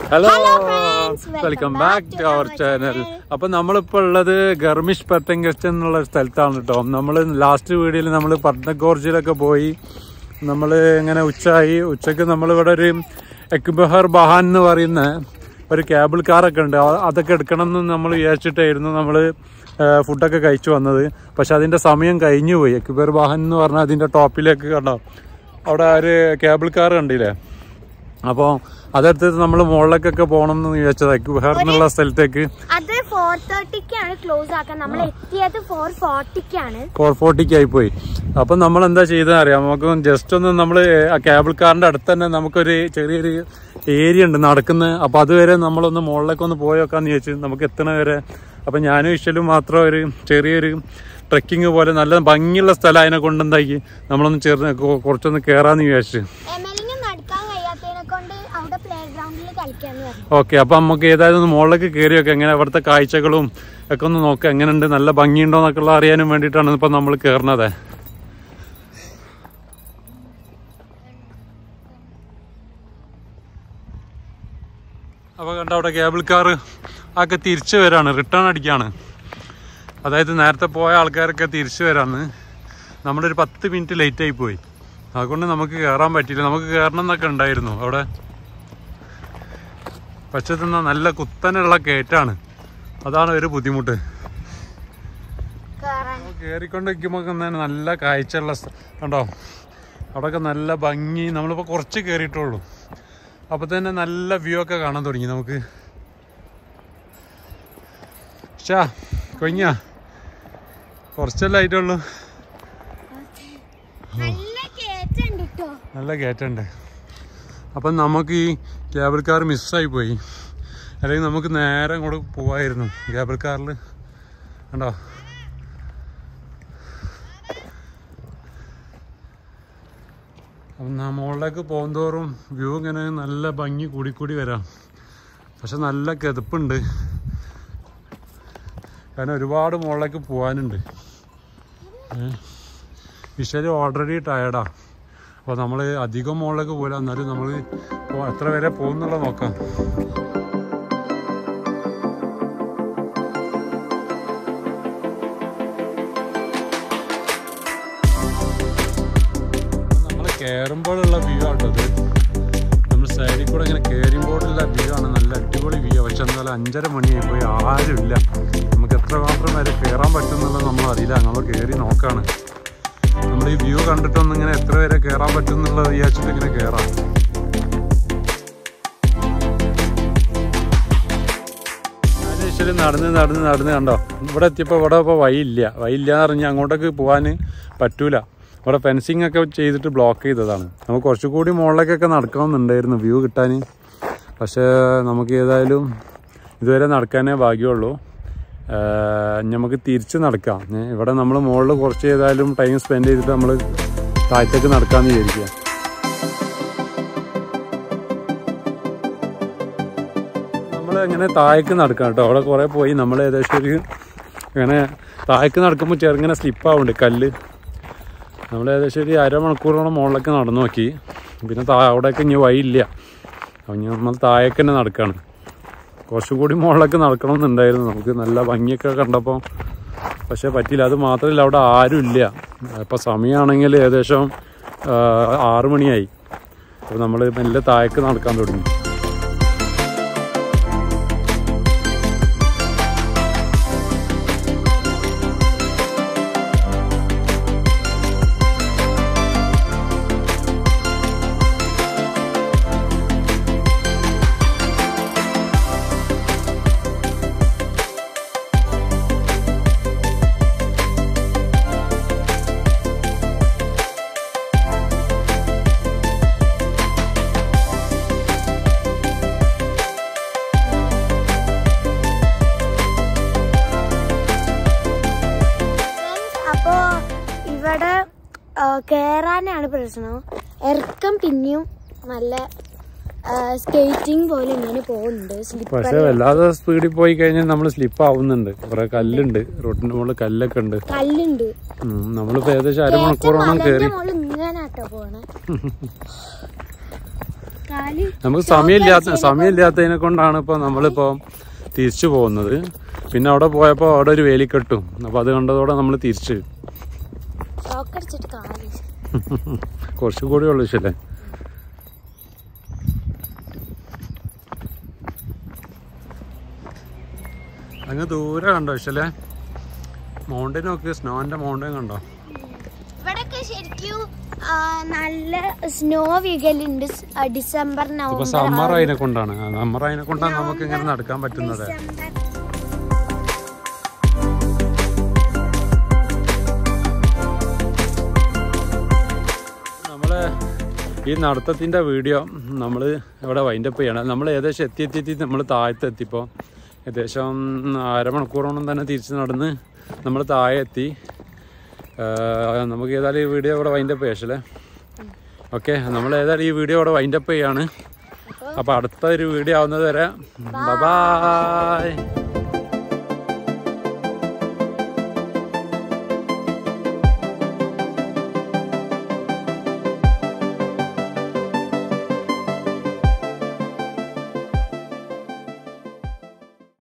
Hello Hello friends, welcome welcome back back to to our our channel channel. അപ്പൊ നമ്മളിപ്പോ ഉള്ളത് ഗർമിഷ് പെർത്തങ്കസ്റ്റൻ എന്നുള്ള സ്ഥലത്താണ് കേട്ടോ നമ്മള് ലാസ്റ്റ് വീഡിയോയിൽ നമ്മൾ പട്നഗോർജിലൊക്കെ പോയി നമ്മൾ ഇങ്ങനെ ഉച്ചയായി ഉച്ചക്ക് നമ്മൾ ഇവിടെ ഒരു എക്ബഹർ ബഹാൻ എന്ന് പറയുന്ന ഒരു കേബിൾ കാറൊക്കെ ഉണ്ട് ആ- അതൊക്കെ എടുക്കണം എന്ന് നമ്മൾ വിചാരിച്ചിട്ടായിരുന്നു നമ്മൾ ഫുഡൊക്കെ കഴിച്ചു വന്നത് പക്ഷെ അതിന്റെ സമയം കഴിഞ്ഞു പോയി എക്ബർ ബഹാൻ എന്ന് പറഞ്ഞാൽ അതിന്റെ ടോപ്പിലേക്ക് കണ്ടോ അവിടെ ഒരു കേബിൾ കാർ കണ്ടില്ലേ അപ്പോൾ അതെടുത്തിട്ട് നമ്മൾ മുകളിലേക്കൊക്കെ പോകണം എന്ന് വിചാരിച്ചത് എക്ബഹർ എന്നുള്ള സ്ഥലത്തേക്ക് അത് ഫോർ തേർട്ടിക്കാണ് ക്ലോസ് ആക്കാൻ നമ്മൾ എത്തിയത് ഫോർ ഫോർട്ടിക്കാണ് ഫോർ ഫോർട്ടിക്ക് ആയിപ്പോയി അപ്പൊ നമ്മൾ എന്താ ചെയ്തതെന്ന് അറിയാം നമുക്ക് ജസ്റ്റ് ഒന്ന് നമ്മൾ ആ കേബിൾ കാറിന്റെ അടുത്ത് തന്നെ നമുക്കൊരു ചെറിയൊരു ഏരിയ ഉണ്ട് നടക്കുന്ന അപ്പൊ അതുവരെ നമ്മളൊന്ന് മുകളിലേക്ക് ഒന്ന് പോയോക്കാന്ന് ചോദിച്ചു നമുക്ക് എത്തണ വരെ അപ്പൊ ഞാനും ഇഷ്ടലും മാത്രം ഒരു ചെറിയൊരു ട്രെക്കിംഗ് പോലെ നല്ല ഭംഗിയുള്ള സ്ഥലം അതിനെ കൊണ്ടെന്താക്കി നമ്മളൊന്ന് ചെറു കൊ- കുറച്ചൊന്ന് കയറാന്ന് വിചാരിച്ചു എമലിന് നടക്കാൻ കഴിയാത്തതിനെ കൊണ്ട് അവിടെ പ്ലേ ഗ്രൗണ്ടിൽ കളിക്കാന്ന് പറഞ്ഞു ഓക്കെ അപ്പൊ നമുക്ക് ഏതായാലും ഒന്ന് മുകളിലേക്ക് കയറിയൊക്കെ എങ്ങനെ അവിടുത്തെ കാഴ്ചകളും ഒക്കെ ഒന്ന് നോക്കാം എങ്ങനെയുണ്ട് നല്ല ഭംഗിയുണ്ടോ എന്നൊക്കെ ഉള്ള അറിയാനും വേണ്ടിയിട്ടാണ് ഇപ്പൊ നമ്മൾ കയറുന്നത് അപ്പൊ കണ്ട അവിടെ കേബിൾ കാർ ഒക്കെ തിരിച്ചു വരാണ് റിട്ടേൺ അടിക്കാണ് അതായത് നേരത്തെ പോയ ആൾക്കാരൊക്കെ തിരിച്ചു വരാണ് നമ്മളൊരു പത്ത് മിനിറ്റ് ലേറ്റ് ആയി പോയി അതുകൊണ്ട് നമുക്ക് കയറാൻ പറ്റിയില്ല നമുക്ക് കയറണം എന്നൊക്കെ ഉണ്ടായിരുന്നു അവിടെ പക്ഷെ തിന്ന നല്ല കുത്തനുള്ള കയറ്റാണ് അതാണ് ഒരു ബുദ്ധിമുട്ട് കയറാൻ കയറിക്കൊണ്ടിരിക്കുമ്പോൾ തന്നെ നല്ല കാഴ്ചയുള്ള സ്ഥ- കണ്ടോ അവിടെയൊക്കെ നല്ല ഭംഗി നമ്മളിപ്പോൾ കുറച്ച് കയറിയിട്ടുള്ളൂ അപ്പോൾ തന്നെ നല്ല വ്യൂ ഒക്കെ കാണാൻ തുടങ്ങി നമുക്ക് ഷാ കൊഞ്ഞ കുറച്ചല്ലേ ആയിട്ടുള്ളൂ നല്ല കേറ്റുണ്ട് കേട്ടോ നല്ല കയറ്റുണ്ട് അപ്പം നമുക്ക് ഈ കേബിൾ കാർ മിസ്സായി പോയി അല്ലെങ്കിൽ നമുക്ക് നേരെ അങ്ങോട്ട് പോവായിരുന്നു കേബിൾ കാറിൽ കണ്ടോ അപ്പം നാ മുകളിലേക്ക് പോകുന്തോറും വ്യൂ ഇങ്ങനെ നല്ല ഭംഗി കൂടിക്കൂടി വരാം പക്ഷെ നല്ല കിതപ്പുണ്ട് കാരണം ഒരുപാട് മുകളിലേക്ക് പോകാനുണ്ട് വിഷല് ഓൾറെഡി ടയർഡാ അപ്പോൾ നമ്മൾ അധികം മുകളിലേക്ക് പോകില്ല എന്നാലും നമ്മൾ എത്ര വരെ പോകുന്നുള്ള നോക്കാം നമ്മൾ കയറുമ്പോഴുള്ള വ്യൂ ആട്ടത് നമ്മൾ സൈഡിൽ കൂടെ ഇങ്ങനെ കയറുമ്പോഴുള്ള വ്യൂ ആണ് നല്ല അടിപൊളി വ്യൂ പക്ഷെ എന്നാലും അഞ്ചര മണിയായി പോയി ആരുമില്ല നമുക്ക് എത്രമാത്രം വരെ കയറാൻ പറ്റുന്നുള്ളത് നമ്മൾ അറിയില്ല നമ്മൾ കയറി നോക്കാണ് നമ്മൾ ഈ വ്യൂ കണ്ടിട്ടൊന്നും ഇങ്ങനെ എത്ര വരെ കയറാൻ പറ്റും എന്നുള്ളത് വിചാരിച്ചിട്ട് ഇങ്ങനെ കയറാം ശരി നടന്ന് നടന്ന് നടന്ന് കണ്ടോ ഇവിടെ എത്തിയപ്പോൾ ഇവിടെ ഇപ്പോൾ വഴിയില്ല വഴിയില്ല എന്ന് പറഞ്ഞാൽ അങ്ങോട്ടേക്ക് പോകാൻ പറ്റൂല ഇവിടെ ഫെൻസിങ് ഒക്കെ ചെയ്തിട്ട് ബ്ലോക്ക് ചെയ്തതാണ് നമുക്ക് കുറച്ചുകൂടി മുകളിലേക്കൊക്കെ നടക്കണമെന്നുണ്ടായിരുന്നു വ്യൂ കിട്ടാൻ പക്ഷേ നമുക്ക് ഏതായാലും ഇതുവരെ നടക്കാനേ ഭാഗ്യമുള്ളൂ ഏഹ് നമുക്ക് തിരിച്ച് നടക്കാം ഏ, ഇവിടെ നമ്മൾ മുകളിൽ കുറച്ച് ഏതായാലും ടൈം സ്പെൻഡ് ചെയ്തിട്ട് നമ്മൾ താഴത്തേക്ക് നടക്കാമെന്ന് വിചാരിക്കുക നമ്മൾ ഇങ്ങനെ താഴേക്ക് നടക്കാം കേട്ടോ അവിടെ കുറേ പോയി നമ്മൾ ഏകദേശം ഒരു ഇങ്ങനെ താഴേക്ക് നടക്കുമ്പോൾ ചെറുങ്ങനെ സ്ലിപ്പാവുന്നുണ്ട് കല്ല് നമ്മൾ ഏകദേശം ഒരു അരമണിക്കൂറോളം മുകളിലേക്ക് നടന്നു നോക്കി പിന്നെ താ അവിടെയൊക്കെ ഇനി വഴിയില്ല അപ്പം ഇനി നമ്മൾ താഴേക്ക് തന്നെ നടക്കുകയാണ് കുറച്ചും കൂടി മുകളിലേക്ക് നടക്കണമെന്നുണ്ടായിരുന്നു നമുക്ക് നല്ല ഭംഗിയൊക്കെ കണ്ടപ്പോൾ പക്ഷേ പറ്റിയില്ല അത് മാത്രമല്ല അവിടെ ആരും ഇല്ല ഇപ്പോൾ സമയമാണെങ്കിൽ ഏകദേശം ആ, ആറ് മണിയായി അപ്പോൾ നമ്മൾ മെല്ലെ താഴേക്ക് നടക്കാൻ തുടങ്ങി അപ്പോ ഇവിടെ ആ, കേറാനാണ് പ്രശ്നം ഇറക്കം പിന്നെയും നല്ല സ്കേറ്റിംഗ് പോലെ ഇങ്ങനെ പോകുന്നുണ്ട് സ്ലിപ്പർ പക്ഷെ വല്ലാതെ സ്പീഡിൽ പോയി കഴിഞ്ഞാൽ നമ്മൾ സ്ലിപ്പ് ആവുന്നുണ്ട് കുറെ കല്ലുണ്ട് റോഡിന്റെ മുകളിൽ കല്ലൊക്കെ ഉണ്ട് കല്ലുണ്ട് ഉം, നമ്മളിപ്പോ ഏകദേശം അരമണിക്കൂറോളം കയറി മോള് ഇങ്ങനെ ആട്ടോ പോണേ കാല് നമുക്ക് സമയമില്ലാത്ത സമയമില്ലാത്തതിനെ കൊണ്ടാണ് ഇപ്പോൾ നമ്മളിപ്പോൾ തിരിച്ചു പോകുന്നത് പിന്നെ അവിടെ പോയപ്പോൾ അവിടെ ഒരു വേലിക്കെട്ടും അപ്പോൾ അത് കണ്ടതോടെ നമ്മൾ തിരിച്ച് ഷോക്ക് അടിച്ചിട്ട് കാല് കുറച്ച് കൂടി ഉള്ളു ശല്ലേ അങ്ങ് ദൂരെ കണ്ടോ ശല്ലേ മൗണ്ടൻ നോക്ക് സ്നോന്റെ മൗണ്ടൻ കണ്ടോ ഇവിടൊക്കെ ശരിക്കും ആ, നല്ല സ്നോ വീകലുണ്ട് സ്- ആ, ഡിസംബർ ഇപ്പൊ നവംബർ സമ്മർ അതിനെ കൊണ്ടാണ് സമ്മർ അതിനെ കൊണ്ടാണ് നമുക്ക് ഇങ്ങനെ നടക്കാൻ പറ്റുന്നത് ഡിസംബർ നമ്മള് ഈ നടത്തത്തിന്റെ വീഡിയോ നമ്മൾ ഇവിടെ വൈൻഡപ്പ് ചെയ്യണം നമ്മൾ ഏകദേശം എത്തി എത്തി എത്തി നമ്മൾ താഴത്ത് എത്തിപ്പോൾ ഏകദേശം അരമണിക്കൂറോളം തന്നെ തിരിച്ച് നടന്ന് നമ്മൾ താഴെ എത്തി ആ, നമുക്ക് ഏതായാലും ഈ വീഡിയോ ഇവിടെ വൈൻഡപ്പ് ചെയ്യാം ഓക്കെ നമ്മൾ ഏതായാലും ഈ വീഡിയോ ഇവിടെ വൈൻഡപ്പ് ചെയ്യാണ് അപ്പോൾ അടുത്ത ഒരു വീഡിയോ ആവുന്നത് വരെ ബൈ